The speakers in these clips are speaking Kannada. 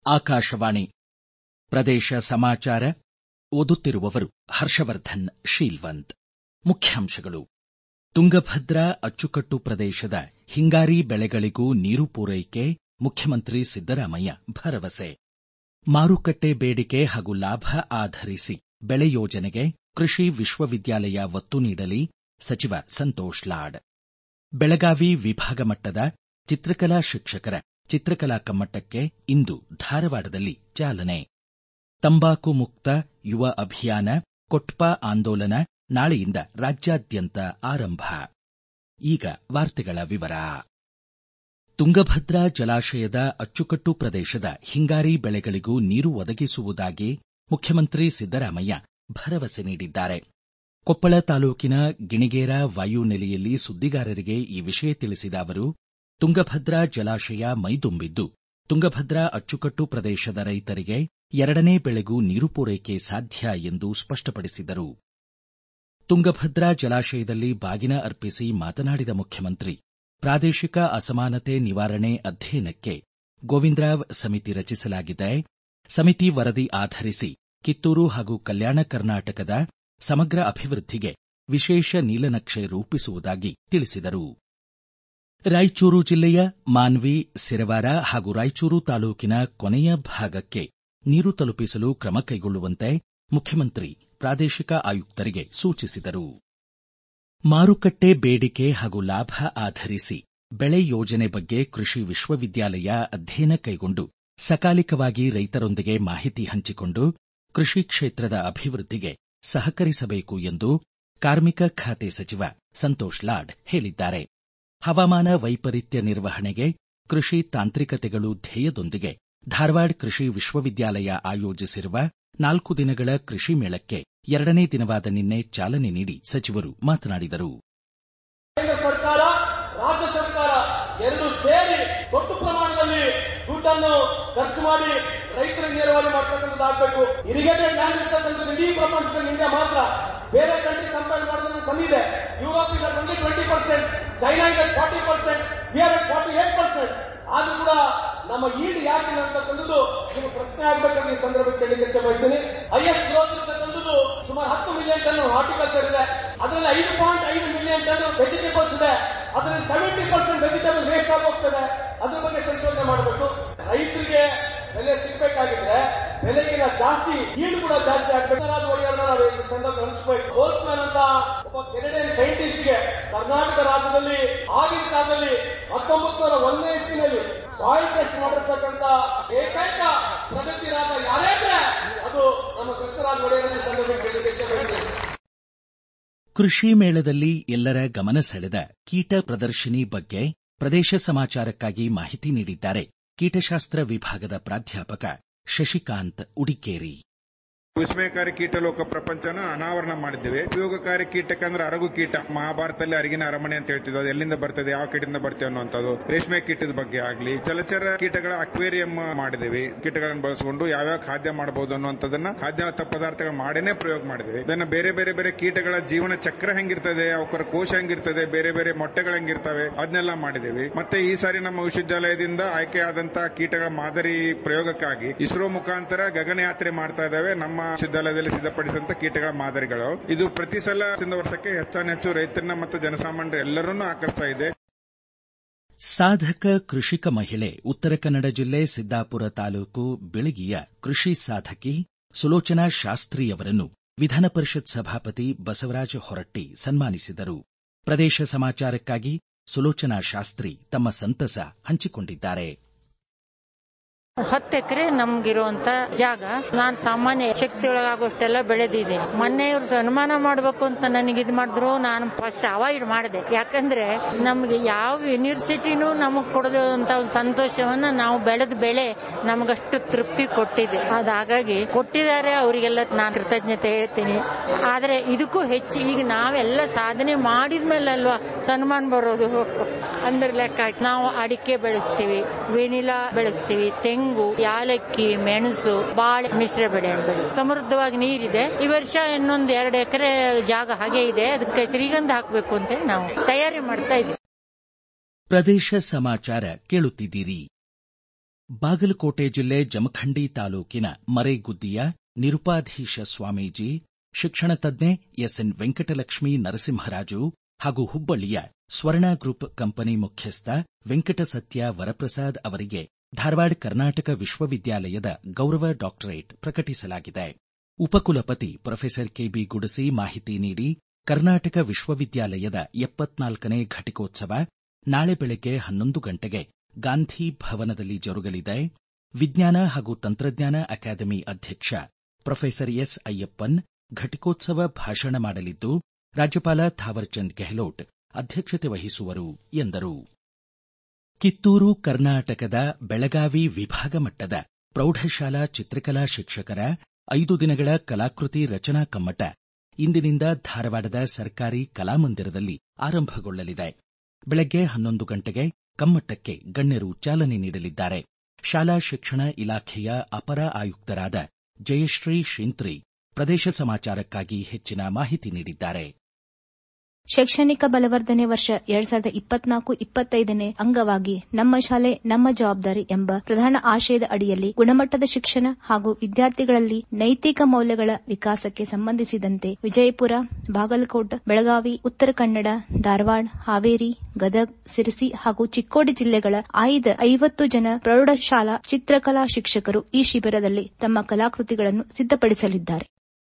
ಆಕಾಶವಾಣಿ ಪ್ರದೇಶ ಸಮಾಚಾರ ಓದುತ್ತಿರುವವರು ಹರ್ಷವರ್ಧನ್ ಶೀಲ್ವಂತ್ ಮುಖ್ಯಾಂಶಗಳು ತುಂಗಭದ್ರಾ ಅಚ್ಚುಕಟ್ಟು ಪ್ರದೇಶದ ಹಿಂಗಾರಿ ಬೆಳೆಗಳಿಗೂ ನೀರು ಪೂರೈಕೆ ಮುಖ್ಯಮಂತ್ರಿ ಸಿದ್ದರಾಮಯ್ಯ ಭರವಸೆ ಮಾರುಕಟ್ಟೆ ಬೇಡಿಕೆ ಹಾಗೂ ಲಾಭ ಆಧರಿಸಿ ಬೆಳೆ ಯೋಜನೆಗೆ ಕೃಷಿ ವಿಶ್ವವಿದ್ಯಾಲಯ ಒತ್ತು ನೀಡಲಿ ಸಚಿವ ಸಂತೋಷ್ ಲಾಡ್ ಬೆಳಗಾವಿ ವಿಭಾಗ ಮಟ್ಟದ ಚಿತ್ರಕಲಾ ಶಿಕ್ಷಕರ ಚಿತ್ರಕಲಾ ಕಮ್ಮಟಕ್ಕೆ ಇಂದು ಧಾರವಾಡದಲ್ಲಿ ಚಾಲನೆ ತಂಬಾಕು ಮುಕ್ತ ಯುವ ಅಭಿಯಾನ ಕೊಟ್ಪಾ ಆಂದೋಲನ ನಾಳೆಯಿಂದ ರಾಜ್ಯಾದ್ಯಂತ ಆರಂಭ ಈಗ ವಾರ್ತೆಗಳ ವಿವರ ತುಂಗಭದ್ರಾ ಜಲಾಶಯದ ಅಚ್ಚುಕಟ್ಟು ಪ್ರದೇಶದ ಹಿಂಗಾರಿ ಬೆಳೆಗಳಿಗೂ ನೀರು ಒದಗಿಸುವುದಾಗಿ ಮುಖ್ಯಮಂತ್ರಿ ಸಿದ್ದರಾಮಯ್ಯ ಭರವಸೆ ನೀಡಿದ್ದಾರೆ ಕೊಪ್ಪಳ ತಾಲೂಕಿನ ಗಿಣಿಗೇರ ವಾಯುನೆಲೆಯಲ್ಲಿ ಸುದ್ದಿಗಾರರಿಗೆ ಈ ವಿಷಯ ತಿಳಿಸಿದ ಅವರು ತುಂಗಭದ್ರಾ ಜಲಾಶಯ ಮೈದುಂಬಿದ್ದು ತುಂಗಭದ್ರಾ ಅಚ್ಚುಕಟ್ಟು ಪ್ರದೇಶದ ರೈತರಿಗೆ ಎರಡನೇ ಬೆಳೆಗೂ ನೀರು ಪೂರೈಕೆ ಸಾಧ್ಯ ಎಂದು ಸ್ಪಷ್ಟಪಡಿಸಿದರು ತುಂಗಭದ್ರಾ ಜಲಾಶಯದಲ್ಲಿ ಬಾಗಿನ ಅರ್ಪಿಸಿ ಮಾತನಾಡಿದ ಮುಖ್ಯಮಂತ್ರಿ ಪ್ರಾದೇಶಿಕ ಅಸಮಾನತೆ ನಿವಾರಣೆ ಅಧ್ಯಯನಕ್ಕೆ ಗೋವಿಂದರಾವ್ ಸಮಿತಿ ರಚಿಸಲಾಗಿದೆ ಸಮಿತಿ ವರದಿ ಆಧರಿಸಿ ಕಿತ್ತೂರು ಹಾಗೂ ಕಲ್ಯಾಣ ಕರ್ನಾಟಕದ ಸಮಗ್ರ ಅಭಿವೃದ್ಧಿಗೆ ವಿಶೇಷ ನೀಲನಕ್ಷೆ ರೂಪಿಸುವುದಾಗಿ ತಿಳಿಸಿದರು ರಾಯಚೂರು ಜಿಲ್ಲೆಯ ಮಾನ್ವಿ ಸಿರವಾರ ಹಾಗೂ ರಾಯಚೂರು ತಾಲೂಕಿನ ಕೊನೆಯ ಭಾಗಕ್ಕೆ ನೀರು ತಲುಪಿಸಲು ಕ್ರಮ ಕೈಗೊಳ್ಳುವಂತೆ ಮುಖ್ಯಮಂತ್ರಿ ಪ್ರಾದೇಶಿಕ ಆಯುಕ್ತರಿಗೆ ಸೂಚಿಸಿದರು ಮಾರುಕಟ್ಟೆ ಬೇಡಿಕೆ ಹಾಗೂ ಲಾಭ ಆಧರಿಸಿ ಬೆಳೆ ಯೋಜನೆ ಬಗ್ಗೆ ಕೃಷಿ ವಿಶ್ವವಿದ್ಯಾಲಯ ಅಧ್ಯಯನ ಕೈಗೊಂಡು ಸಕಾಲಿಕವಾಗಿ ರೈತರೊಂದಿಗೆ ಮಾಹಿತಿ ಹಂಚಿಕೊಂಡು ಕೃಷಿ ಕ್ಷೇತ್ರದ ಅಭಿವೃದ್ಧಿಗೆ ಸಹಕರಿಸಬೇಕು ಎಂದು ಕಾರ್ಮಿಕ ಖಾತೆ ಸಚಿವ ಸಂತೋಷ್ ಲಾಡ್ ಹೇಳಿದ್ದಾರೆ ಹವಾಮಾನ ವೈಪರೀತ್ಯ ನಿರ್ವಹಣೆಗೆ ಕೃಷಿ ತಾಂತ್ರಿಕತೆಗಳು ಧ್ಯೇಯದೊಂದಿಗೆ ಧಾರವಾಡ ಕೃಷಿ ವಿಶ್ವವಿದ್ಯಾಲಯ ಆಯೋಜಿಸಿರುವ ನಾಲ್ಕು ದಿನಗಳ ಕೃಷಿ ಮೇಳಕ್ಕೆ ಎರಡನೇ ದಿನವಾದ ನಿನ್ನೆ ಚಾಲನೆ ನೀಡಿ ಸಚಿವರು ಮಾತನಾಡಿದರು ಕೇಂದ್ರ ಸರ್ಕಾರ ರಾಜ್ಯ ಸರ್ಕಾರ ಎರಡು ಸೇರಿ ದೊಡ್ಡ ಪ್ರಮಾಣದಲ್ಲಿ ದುಡ್ಡನ್ನು ಖರ್ಚು ಮಾಡಿ ರೈತರಿಗೆ ನೇರವಾಗಿ ಮಾಡ್ತಕ್ಕಂಥದ್ದಾಗಬೇಕು ಇರಿಗೇಟೆಡ್ ಲ್ಯಾಂಡ್ ಇರ್ತಕ್ಕಂಥದ್ದು ಇಡೀ ಪ್ರಪಂಚದಲ್ಲಿ ಇಂಡಿಯಾ ಮಾತ್ರ ಬೇರೆ ಕಂಟ್ರಿ ಕಂಪೇರ್ ಮಾಡಿದ್ರೆ ಕಮ್ಮಿ ಇದೆ ಯುರೋಪ್ ಇದೆ ಓನ್ಲಿ ಟ್ವೆಂಟಿ ಪರ್ಸೆಂಟ್ ಚೈನಾ ಇದೆ forty percent BR forty eight percent ಆದ್ರೂ ಕೂಡ ನಮ್ಮ ಈಡ್ ಯಾಕಿಲ್ಲ ಅಂತಕ್ಕಂಥದ್ದು ನಿಮಗೆ ಪ್ರಶ್ನೆ ಆಗ್ಬೇಕಂತ ಈ ಸಂದರ್ಭಕ್ಕೆ ಕೇಳಲಿಕ್ಕೆ ಬಯಸ್ತೀನಿ ಹೈಯೆಸ್ಟ್ ಗ್ರೋತ್ ಇರ್ತಕ್ಕಂಥದ್ದು ಸುಮಾರು ಹತ್ತು ಮಿಲಿಯನ್ ಟನ್ ಹಾರ್ಟಿಕಲ್ಚರ್ ಇದೆ ಅದರಲ್ಲಿ ಐದು ಪಾಯಿಂಟ್ ಐದು ಮಿಲಿಯನ್ ಟನ್ ವೆಜಿಟೇಬಲ್ಸ್ ಇದೆ ಅದರಲ್ಲಿ ಸೆವೆಂಟಿ ಪರ್ಸೆಂಟ್ ವೆಜಿಟೇಬಲ್ ವೇಸ್ಟ್ ಆಗಿ ಹೋಗ್ತದೆ ಅದ್ರ ಬಗ್ಗೆ ಸಂಶೋಧನೆ ಮಾಡಬೇಕು ರೈತರಿಗೆ ಬೆಲೆ ಸಿಗ್ಬೇಕಾಗಿದ್ರೆ ಬೆಲೆಗಿನ ಜಾಸ್ತಿ ಈಡು ಕೂಡ ಜಾಸ್ತಿ ಆಗ್ಬೇಕು ಒಡೆಯರ್ನ ನಾವು ಈ ಸಂದರ್ಭ ಅನಿಸ್ಬೇಕು ಬೋಲ್ಸ್ಮ್ಯಾನ್ ಅಂತ ಒಬ್ಬ ಕೆನಡಿಯನ್ ಸೈಂಟಿಸ್ಟ್ಗೆ ಕರ್ನಾಟಕ ರಾಜ್ಯದಲ್ಲಿ ಆಗಿನ ಕಾಲದಲ್ಲಿ ಹತ್ತೊಂಬತ್ತು ನೂರ ಒಂದನೇ ಇಸ್ವಿನಲ್ಲಿ ಸಾಯಿಲ್ ಟೆಸ್ಟ್ ಮಾಡಿರ್ತಕ್ಕಂಥ ಏಕೈಕ ಪ್ರಗತಿರಾದ ಯಾರೇ ಇದ್ರೆ ಅದು ನಮ್ಮ ಕೃಷ್ಣರಾಜ ಒಡೆಯರ್ ಈ ಸಂದರ್ಭಕ್ಕೆ ಹೇಳಲಿಕ್ಕೆ ಬಯಸ್ತೀನಿ. ಕೃಷಿ ಮೇಳದಲ್ಲಿ ಎಲ್ಲರ ಗಮನ ಸೆಳೆದ ಕೀಟ ಪ್ರದರ್ಶಿನಿ ಬಗ್ಗೆ ಪ್ರದೇಶ ಸಮಾಚಾರಕ್ಕಾಗಿ ಮಾಹಿತಿ ನೀಡಿದ್ದಾರೆ ಕೀಟಶಾಸ್ತ್ರ ವಿಭಾಗದ ಪ್ರಾಧ್ಯಾಪಕ ಶಶಿಕಾಂತ್ ಉಡಿಕೇರಿ ವಿಸ್ಮಯಕಾರಿ ಕೀಟಲೋಕ ಪ್ರಪಂಚನ ಅನಾವರಣ ಮಾಡಿದ್ದೇವೆ ಉಪಯೋಗಕಾರಿ ಕೀಟಕ್ಕೆ ಅಂದ್ರೆ ಅರಗು ಕೀಟ ಮಹಾಭಾರತದಲ್ಲಿ ಅರಗಿನ ಅರಮನೆ ಅಂತ ಹೇಳ್ತಿದ್ವಿ ಅದು ಎಲ್ಲಿಂದ ಬರ್ತದೆ ಯಾವ ಕೀಟದಿಂದ ಬರ್ತದೆ ಅನ್ನುವಂಥದ್ದು ರೇಷ್ಮೆ ಕೀಟದ ಬಗ್ಗೆ ಆಗಲಿ ಜಲಚರ ಕೀಟಗಳ ಅಕ್ವೇರಿಯಂ ಮಾಡಿದ್ದೇವೆ ಕೀಟಗಳನ್ನು ಬಳಸಿಕೊಂಡು ಯಾವ್ಯಾವ ಖಾದ್ಯ ಮಾಡಬಹುದು ಅನ್ನುವಂಥದ್ದನ್ನ ಖಾದ್ಯ ಪದಾರ್ಥಗಳು ಮಾಡೇನೆ ಪ್ರಯೋಗ ಮಾಡಿದ್ದೇವೆ ಇದನ್ನ ಬೇರೆ ಬೇರೆ ಬೇರೆ ಕೀಟಗಳ ಜೀವನ ಚಕ್ರ ಹೆಂಗಿರ್ತದೆ ಅವರ ಕೋಶ ಹೆಂಗಿರ್ತದೆ ಬೇರೆ ಬೇರೆ ಮೊಟ್ಟೆಗಳು ಹೆಂಗಿರ್ತವೆ ಅದನ್ನೆಲ್ಲ ಮಾಡಿದ್ದೇವೆ ಮತ್ತೆ ಈ ಸಾರಿ ನಮ್ಮ ವಿಶ್ವವಿದ್ಯಾಲಯದಿಂದ ಆಯ್ಕೆಯಾದಂತಹ ಕೀಟಗಳ ಮಾದರಿ ಪ್ರಯೋಗಕ್ಕಾಗಿ ಇಸ್ರೋ ಮುಖಾಂತರ ಗಗನಯಾತ್ರೆ ಮಾಡ್ತಾ ಇದ್ದಾವೆ ನಮ್ಮ ವಿಶ್ವವಿದ್ಯಾಲಯದಲ್ಲಿ ಸಿದ್ಧಪಡಿಸಿದಂತ ಕೀಟಗಳ ಮಾದರಿಗಳು ಇದು ಪ್ರತಿ ಸಲ ವರ್ಷಕ್ಕೆ ಹೆಚ್ಚಾನೆಚ್ಚು ರೈತರನ್ನ ಮತ್ತು ಜನಸಾಮಾನ್ಯರು ಎಲ್ಲರನ್ನೂ ಆಕರ್ಷಿಸ್ತಾ ಇದೆ ಸಾಧಕ ಕೃಷಿಕ ಮಹಿಳೆ ಉತ್ತರ ಕನ್ನಡ ಜಿಲ್ಲೆ ಸಿದ್ದಾಪುರ ತಾಲೂಕು ಬಿಳಗಿಯ ಕೃಷಿ ಸಾಧಕಿ ಸುಲೋಚನಾ ಶಾಸ್ತ್ರಿಯವರನ್ನು ವಿಧಾನ ಪರಿಷತ್ ಸಭಾಪತಿ ಬಸವರಾಜ ಹೊರಟ್ಟಿ ಸನ್ಮಾನಿಸಿದರು ಪ್ರದೇಶ ಸಮಾಚಾರಕ್ಕಾಗಿ ಸುಲೋಚನಾ ಶಾಸ್ತ್ರಿ ತಮ್ಮ ಸಂತಸ ಹಂಚಿಕೊಂಡಿದ್ದಾರೆ ಹತ್ತು ಎಕರೆ ನಮ್ಗಿರುವಂತ ಜಾಗ ನಾನ್ ಸಾಮಾನ್ಯ ಶಕ್ತಿ ಒಳಗಾಗುವಷ್ಟೆಲ್ಲ ಬೆಳೆದಿದ್ದೀನಿ ಮೊನ್ನೆ ಇವ್ರು ಸನ್ಮಾನ ಮಾಡ್ಬೇಕು ಅಂತ ನನಗೆ ಇದು ಮಾಡಿದ್ರು ನಾನು ಫಸ್ಟ್ ಅವಾಯ್ಡ್ ಮಾಡಿದೆ ಯಾಕಂದ್ರೆ ನಮ್ಗೆ ಯಾವ ಯೂನಿವರ್ಸಿಟಿನೂ ನಮಗ್ ಕೊಡದಂತ ಒಂದು ಸಂತೋಷವನ್ನ ನಾವು ಬೆಳೆದ ಬೆಳೆ ನಮಗಷ್ಟು ತೃಪ್ತಿ ಕೊಟ್ಟಿದೆ ಅದ್ ಹಾಗಾಗಿ ಕೊಟ್ಟಿದ್ದಾರೆ ಅವರಿಗೆಲ್ಲ ನಾನು ಕೃತಜ್ಞತೆ ಹೇಳ್ತೀನಿ ಆದ್ರೆ ಇದಕ್ಕೂ ಹೆಚ್ಚು ಈಗ ನಾವೆಲ್ಲ ಸಾಧನೆ ಮಾಡಿದ್ಮೇಲೆ ಅಲ್ವಾ ಸನ್ಮಾನ ಬರೋದು ಅಂದ್ರೆ ಲೆಕ್ಕ ಹಾಕಿ ನಾವು ಅಡಿಕೆ ಬೆಳೆಸ್ತೀವಿ ವೆನಿಲಾ ಬೆಳೆಸ್ತೀವಿ ತೆಂಗು ಯಾಲಕ್ಕಿ ಮೆಣಸು ಬಾಳೆ ಮಿಶ್ರ ಬೆಳೆ ಬೆಳೆ ಸಮೃದ್ಧವಾಗಿ ನೀರಿದೆ ಈ ವರ್ಷ ಇನ್ನೊಂದು ಎರಡು ಎಕರೆ ಜಾಗ ಹಾಗೆ ಇದೆ ಅದಕ್ಕೆ ಶ್ರೀಗಂಧ ಹಾಕಬೇಕು ಅಂತ ನಾವು ತಯಾರಿ ಮಾಡ್ತಾ ಇದ್ದೀವಿ ಪ್ರದೇಶ ಸಮಾಚಾರ ಕೇಳುತ್ತಿದ್ದೀರಿ ಬಾಗಲಕೋಟೆ ಜಿಲ್ಲೆ ಜಮಖಂಡಿ ತಾಲೂಕಿನ ಮರೇಗುದ್ದಿಯ ನಿರುಪಾಧೀಶ ಸ್ವಾಮೀಜಿ ಶಿಕ್ಷಣ ತಜ್ಞೆ ಎಸ್ಎನ್ ವೆಂಕಟಲಕ್ಷ್ಮೀ ನರಸಿಂಹರಾಜು ಹಾಗೂ ಹುಬ್ಬಳ್ಳಿಯ ಸ್ವರ್ಣ ಗ್ರೂಪ್ ಕಂಪನಿ ಮುಖ್ಯಸ್ಥ ವೆಂಕಟಸತ್ಯ ವರಪ್ರಸಾದ್ ಅವರಿಗೆ ಧಾರವಾಡ ಕರ್ನಾಟಕ ವಿಶ್ವವಿದ್ಯಾಲಯದ ಗೌರವ ಡಾಕ್ಟರೇಟ್ ಪ್ರಕಟಿಸಲಾಗಿದೆ ಉಪಕುಲಪತಿ ಪ್ರೊಫೆಸರ್ ಕೆಬಿ ಗುಡಸಿ ಮಾಹಿತಿ ನೀಡಿ ಕರ್ನಾಟಕ ವಿಶ್ವವಿದ್ಯಾಲಯದ ಎಪ್ಪತ್ನಾಲ್ಕನೇ ಘಟಿಕೋತ್ಸವ ನಾಳೆ ಬೆಳಗ್ಗೆ ಹನ್ನೊಂದು ಗಂಟೆಗೆ ಗಾಂಧಿ ಭವನದಲ್ಲಿ ಜರುಗಲಿದೆ ವಿಜ್ಞಾನ ಹಾಗೂ ತಂತ್ರಜ್ಞಾನ ಅಕಾಡೆಮಿ ಅಧ್ಯಕ್ಷ ಪ್ರೊಫೆಸರ್ ಎಸ್ ಅಯ್ಯಪ್ಪನ್ ಘಟಿಕೋತ್ಸವ ಭಾಷಣ ಮಾಡಲಿದ್ದು ರಾಜ್ಯಪಾಲ ಥಾವರ್ಚಂದ್ ಗೆಹ್ಲೋಟ್ ಅಧ್ಯಕ್ಷತೆ ವಹಿಸುವರು ಎಂದರು ಕಿತ್ತೂರು ಕರ್ನಾಟಕದ ಬೆಳಗಾವಿ ವಿಭಾಗ ಮಟ್ಟದ ಪ್ರೌಢಶಾಲಾ ಚಿತ್ರಕಲಾ ಶಿಕ್ಷಕರ ಐದು ದಿನಗಳ ಕಲಾಕೃತಿ ರಚನಾ ಕಮ್ಮಟ ಇಂದಿನಿಂದ ಧಾರವಾಡದ ಸರ್ಕಾರಿ ಕಲಾಮಂದಿರದಲ್ಲಿ ಆರಂಭಗೊಳ್ಳಲಿದೆ ಬೆಳಗ್ಗೆ ಹನ್ನೊಂದು ಗಂಟೆಗೆ ಕಮ್ಮಟಕ್ಕೆ ಗಣ್ಯರು ಚಾಲನೆ ನೀಡಲಿದ್ದಾರೆ ಶಾಲಾ ಶಿಕ್ಷಣ ಇಲಾಖೆಯ ಅಪರ ಆಯುಕ್ತರಾದ ಜಯಶ್ರೀ ಶಿಂತ್ರಿ ಪ್ರದೇಶ ಸಮಾಚಾರಕ್ಕಾಗಿ ಹೆಚ್ಚಿನ ಮಾಹಿತಿ ನೀಡಿದ್ದಾರೆ ಶೈಕ್ಷಣಿಕ ಬಲವರ್ಧನೆ ವರ್ಷ ಎರಡ್ ಸಾವಿರದ ಇಪ್ಪತ್ನಾಲ್ಕು ಇಪ್ಪತ್ತೈದನೇ ಅಂಗವಾಗಿ ನಮ್ಮ ಶಾಲೆ ನಮ್ಮ ಜವಾಬ್ದಾರಿ ಎಂಬ ಪ್ರಧಾನ ಆಶಯದ ಅಡಿಯಲ್ಲಿ ಗುಣಮಟ್ಟದ ಶಿಕ್ಷಣ ಹಾಗೂ ವಿದ್ಯಾರ್ಥಿಗಳಲ್ಲಿ ನೈತಿಕ ಮೌಲ್ಯಗಳ ವಿಕಾಸಕ್ಕೆ ಸಂಬಂಧಿಸಿದಂತೆ ವಿಜಯಪುರ ಬಾಗಲಕೋಟ್ ಬೆಳಗಾವಿ ಉತ್ತರ ಕನ್ನಡ ಧಾರವಾಡ ಹಾವೇರಿ ಗದಗ್ ಸಿರಸಿ ಹಾಗೂ ಚಿಕ್ಕೋಡಿ ಜಿಲ್ಲೆಗಳ ಆಯ್ದ ಐವತ್ತು ಜನ ಪ್ರೌಢಶಾಲಾ ಚಿತ್ರಕಲಾ ಶಿಕ್ಷಕರು ಈ ಶಿಬಿರದಲ್ಲಿ ತಮ್ಮ ಕಲಾಕೃತಿಗಳನ್ನು ಸಿದ್ಧಪಡಿಸಲಿದ್ದಾರೆ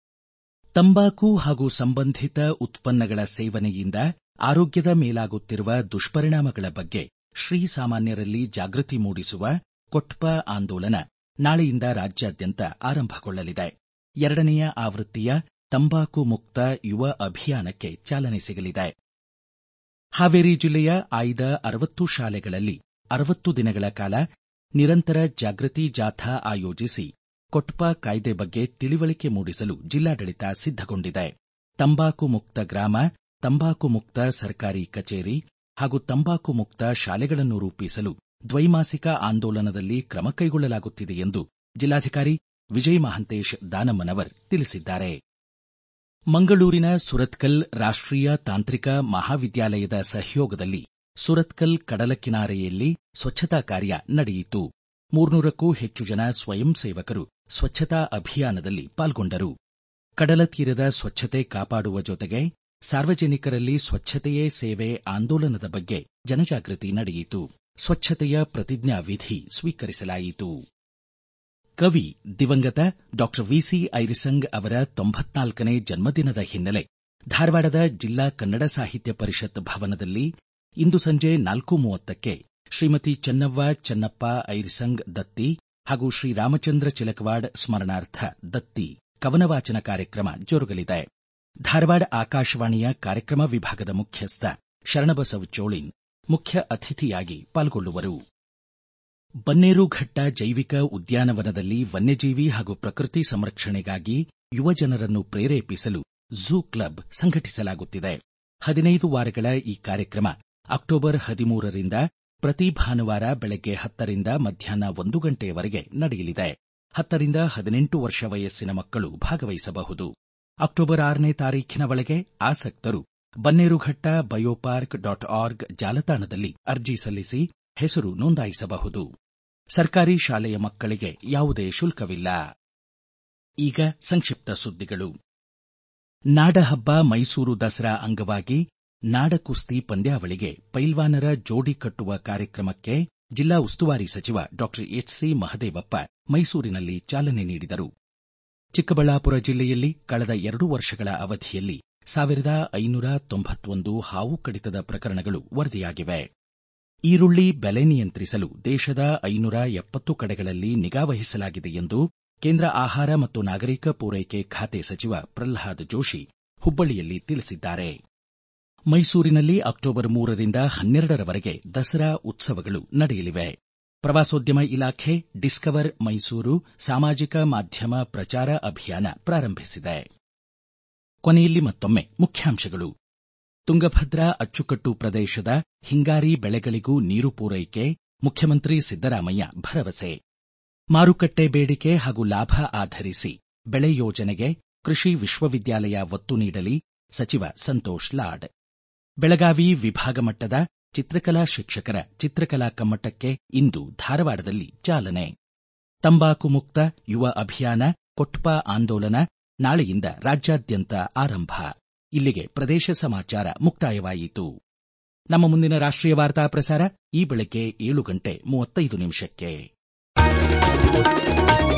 ತಂಬಾಕು ಹಾಗೂ ಸಂಬಂಧಿತ ಉತ್ಪನ್ನಗಳ ಸೇವನೆಯಿಂದ ಆರೋಗ್ಯದ ಮೇಲಾಗುತ್ತಿರುವ ದುಷ್ಪರಿಣಾಮಗಳ ಬಗ್ಗೆ ಶ್ರೀಸಾಮಾನ್ಯರಲ್ಲಿ ಜಾಗೃತಿ ಮೂಡಿಸುವ ಕೊಟ್ಪ ಆಂದೋಲನ ನಾಳೆಯಿಂದ ರಾಜ್ಯಾದ್ಯಂತ ಆರಂಭಗೊಳ್ಳಲಿದೆ ಎರಡನೆಯ ಆವೃತ್ತಿಯ ತಂಬಾಕು ಮುಕ್ತ ಯುವ ಅಭಿಯಾನಕ್ಕೆ ಚಾಲನೆ ಸಿಗಲಿದೆ ಹಾವೇರಿ ಜಿಲ್ಲೆಯ ಆಯ್ದ ಅರವತ್ತು ಶಾಲೆಗಳಲ್ಲಿ ಅರವತ್ತು ದಿನಗಳ ಕಾಲ ನಿರಂತರ ಜಾಗೃತಿ ಜಾಥಾ ಆಯೋಜಿಸಿ ಕೊಟ್ಪ ಕಾಯ್ದೆ ಬಗ್ಗೆ ತಿಳಿವಳಿಕೆ ಮೂಡಿಸಲು ಜಿಲ್ಲಾಡಳಿತ ಸಿದ್ಧಗೊಂಡಿದೆ ತಂಬಾಕು ಮುಕ್ತ ಗ್ರಾಮ ತಂಬಾಕು ಮುಕ್ತ ಸರ್ಕಾರಿ ಕಚೇರಿ ಹಾಗೂ ತಂಬಾಕು ಮುಕ್ತ ಶಾಲೆಗಳನ್ನು ರೂಪಿಸಲು ದ್ವೈಮಾಸಿಕ ಆಂದೋಲನದಲ್ಲಿ ಕ್ರಮ ಕೈಗೊಳ್ಳಲಾಗುತ್ತಿದೆ ಎಂದು ಜಿಲ್ಲಾಧಿಕಾರಿ ವಿಜಯ ಮಹಾಂತೇಶ್ ದಾನಮ್ಮನವರ್ ತಿಳಿಸಿದ್ದಾರೆ ಮಂಗಳೂರಿನ ಸುರತ್ಕಲ್ ರಾಷ್ಟ್ರೀಯ ತಾಂತ್ರಿಕ ಮಹಾವಿದ್ಯಾಲಯದ ಸಹಯೋಗದಲ್ಲಿ ಸುರತ್ಕಲ್ ಕಡಲ ಕಿನಾರೆಯಲ್ಲಿ ಸ್ವಚ್ಛತಾ ಕಾರ್ಯ ನಡೆಯಿತು ಮೂರ್ನೂರಕ್ಕೂ ಹೆಚ್ಚು ಜನ ಸ್ವಯಂ ಸೇವಕರು ಸ್ವಚ್ಛತಾ ಅಭಿಯಾನದಲ್ಲಿ ಪಾಲ್ಗೊಂಡರು ಕಡಲ ತೀರದ ಸ್ವಚ್ಛತೆ ಕಾಪಾಡುವ ಜೊತೆಗೆ ಸಾರ್ವಜನಿಕರಲ್ಲಿ ಸ್ವಚ್ಛತೆಯೇ ಸೇವೆ ಆಂದೋಲನದ ಬಗ್ಗೆ ಜನಜಾಗೃತಿ ನಡೆಯಿತು ಸ್ವಚ್ಛತೆಯ ಪ್ರತಿಜ್ಞಾ ವಿಧಿ ಸ್ವೀಕರಿಸಲಾಯಿತು ಕವಿ ದಿವಂಗತ ಡಾಕ್ಟರ್ ವಿಸಿ ಐರಿಸಂಗ್ ಅವರ ತೊಂಬತ್ನಾಲ್ಕನೇ ಜನ್ಮದಿನದ ಹಿನ್ನೆಲೆ ಧಾರವಾಡದ ಜಿಲ್ಲಾ ಕನ್ನಡ ಸಾಹಿತ್ಯ ಪರಿಷತ್ ಭವನದಲ್ಲಿ ಇಂದು ಸಂಜೆ ನಾಲ್ಕು ಮೂವತ್ತಕ್ಕೆ ಶ್ರೀಮತಿ ಚೆನ್ನವ್ವ ಚೆನ್ನಪ್ಪ ಐರಿಸಂಗ್ ದತ್ತಿ ಹಾಗೂ ಶ್ರೀ ರಾಮಚಂದ್ರ ಚಿಲಕವಾಡ್ ಸ್ಮರಣಾರ್ಥ ದತ್ತಿ ಕವನ ವಾಚನ ಕಾರ್ಯಕ್ರಮ ಜರುಗಲಿದೆ ಧಾರವಾಡ ಆಕಾಶವಾಣಿಯ ಕಾರ್ಯಕ್ರಮ ವಿಭಾಗದ ಮುಖ್ಯಸ್ಥ ಶರಣಬಸವ ಚೋಳಿನ್ ಮುಖ್ಯ ಅತಿಥಿಯಾಗಿ ಪಾಲ್ಗೊಳ್ಳುವರು ಬನ್ನೇರುಘಟ್ಟ ಜೈವಿಕ ಉದ್ಯಾನವನದಲ್ಲಿ ವನ್ಯಜೀವಿ ಹಾಗೂ ಪ್ರಕೃತಿ ಸಂರಕ್ಷಣೆಗಾಗಿ ಯುವಜನರನ್ನು ಪ್ರೇರೇಪಿಸಲು ಝೂ ಕ್ಲಬ್ ಸಂಘಟಿಸಲಾಗುತ್ತಿದೆ ಹದಿನೈದು ವಾರಗಳ ಈ ಕಾರ್ಯಕ್ರಮ ಅಕ್ಟೋಬರ್ ಹದಿಮೂರರಿಂದ ಪ್ರತಿ ಭಾನುವಾರ ಬೆಳಗ್ಗೆ ಹತ್ತರಿಂದ ಮಧ್ಯಾಹ್ನ ಒಂದು ಗಂಟೆಯವರೆಗೆ ನಡೆಯಲಿದೆ ಹತ್ತರಿಂದ ಹದಿನೆಂಟು ವರ್ಷ ವಯಸ್ಸಿನ ಮಕ್ಕಳು ಭಾಗವಹಿಸಬಹುದು ಅಕ್ಟೋಬರ್ ಆರನೇ ತಾರೀಖಿನ ಒಳಗೆ ಆಸಕ್ತರು ಬನ್ನೇರುಘಟ್ಟ ಬಯೋಪಾರ್ಕ್ ಡಾಟ್ ಆರ್ಗ್ ಜಾಲತಾಣದಲ್ಲಿ ಅರ್ಜಿ ಸಲ್ಲಿಸಿ ಹೆಸರು ನೋಂದಾಯಿಸಬಹುದು ಸರ್ಕಾರಿ ಶಾಲೆಯ ಮಕ್ಕಳಿಗೆ ಯಾವುದೇ ಶುಲ್ಕವಿಲ್ಲ ಈಗ ಸಂಕ್ಷಿಪ್ತ ಸುದ್ದಿಗಳು ನಾಡಹಬ್ಬ ಮೈಸೂರು ದಸರಾ ಅಂಗವಾಗಿ ನಾಡ ಕುಸ್ತಿ ಪಂದ್ಯಾವಳಿಗೆ ಪೈಲ್ವಾನರ ಜೋಡಿ ಕಟ್ಟುವ ಕಾರ್ಯಕ್ರಮಕ್ಕೆ ಜಿಲ್ಲಾ ಉಸ್ತುವಾರಿ ಸಚಿವ ಡಾಕ್ಟರ್ ಎಚ್ಸಿ ಮಹದೇವಪ್ಪ ಮೈಸೂರಿನಲ್ಲಿ ಚಾಲನೆ ನೀಡಿದರು ಚಿಕ್ಕಬಳ್ಳಾಪುರ ಜಿಲ್ಲೆಯಲ್ಲಿ ಕಳೆದ ಎರಡು ವರ್ಷಗಳ ಅವಧಿಯಲ್ಲಿ ಸಾವಿರದ ಐನೂರ ತೊಂಬತ್ತೊಂದು ಹಾವು ಕಡಿತದ ಪ್ರಕರಣಗಳು ವರದಿಯಾಗಿವೆ ಈರುಳ್ಳಿ ಬೆಲೆ ನಿಯಂತ್ರಿಸಲು ದೇಶದ ಐನೂರ ಎಪ್ಪತ್ತು ಕಡೆಗಳಲ್ಲಿ ನಿಗಾ ವಹಿಸಲಾಗಿದೆ ಎಂದು ಕೇಂದ್ರ ಆಹಾರ ಮತ್ತು ನಾಗರಿಕ ಪೂರೈಕೆ ಖಾತೆ ಸಚಿವ ಪ್ರಲ್ಹಾದ್ ಜೋಶಿ ಹುಬ್ಬಳ್ಳಿಯಲ್ಲಿ ತಿಳಿಸಿದ್ದಾರೆ ಮೈಸೂರಿನಲ್ಲಿ ಅಕ್ಟೋಬರ್ ಮೂರರಿಂದ ಹನ್ನೆರಡರವರೆಗೆ ದಸರಾ ಉತ್ಸವಗಳು ನಡೆಯಲಿವೆ ಪ್ರವಾಸೋದ್ಯಮ ಇಲಾಖೆ ಡಿಸ್ಕವರ್ ಮೈಸೂರು ಸಾಮಾಜಿಕ ಮಾಧ್ಯಮ ಪ್ರಚಾರ ಅಭಿಯಾನ ಪ್ರಾರಂಭಿಸಿದೆ ಕೊನೆಯಲ್ಲಿ ಮತ್ತೊಮ್ಮೆ ಮುಖ್ಯಾಂಶಗಳು ತುಂಗಭದ್ರಾ ಅಚ್ಚುಕಟ್ಟು ಪ್ರದೇಶದ ಹಿಂಗಾರಿ ಬೆಳೆಗಳಿಗೂ ನೀರು ಪೂರೈಕೆ ಮುಖ್ಯಮಂತ್ರಿ ಸಿದ್ದರಾಮಯ್ಯ ಭರವಸೆ ಮಾರುಕಟ್ಟೆ ಬೇಡಿಕೆ ಹಾಗೂ ಲಾಭ ಆಧರಿಸಿ ಬೆಳೆ ಯೋಜನೆಗೆ ಕೃಷಿ ವಿಶ್ವವಿದ್ಯಾಲಯ ಒತ್ತು ನೀಡಲಿ ಸಚಿವ ಸಂತೋಷ್ ಲಾಡ್ ಬೆಳಗಾವಿ ವಿಭಾಗ ಮಟ್ಟದ ಚಿತ್ರಕಲಾ ಶಿಕ್ಷಕರ ಚಿತ್ರಕಲಾ ಕಮ್ಮಟಕ್ಕೆ ಇಂದು ಧಾರವಾಡದಲ್ಲಿ ಚಾಲನೆ ತಂಬಾಕು ಮುಕ್ತ ಯುವ ಅಭಿಯಾನ ಕೊಟ್ಪಾ ಆಂದೋಲನ ನಾಳೆಯಿಂದ ರಾಜ್ಯಾದ್ಯಂತ ಆರಂಭ ಇಲ್ಲಿಗೆ ಪ್ರದೇಶ ಸಮಾಚಾರ ಮುಕ್ತಾಯವಾಯಿತು ನಮ್ಮ ಮುಂದಿನ ರಾಷ್ಟ್ರೀಯ ವಾರ್ತಾ ಪ್ರಸಾರ ಈ ಬೆಳಗ್ಗೆ ಏಳು ಗಂಟೆ ಮೂವತ್ತೈದು ನಿಮಿಷಕ್ಕೆ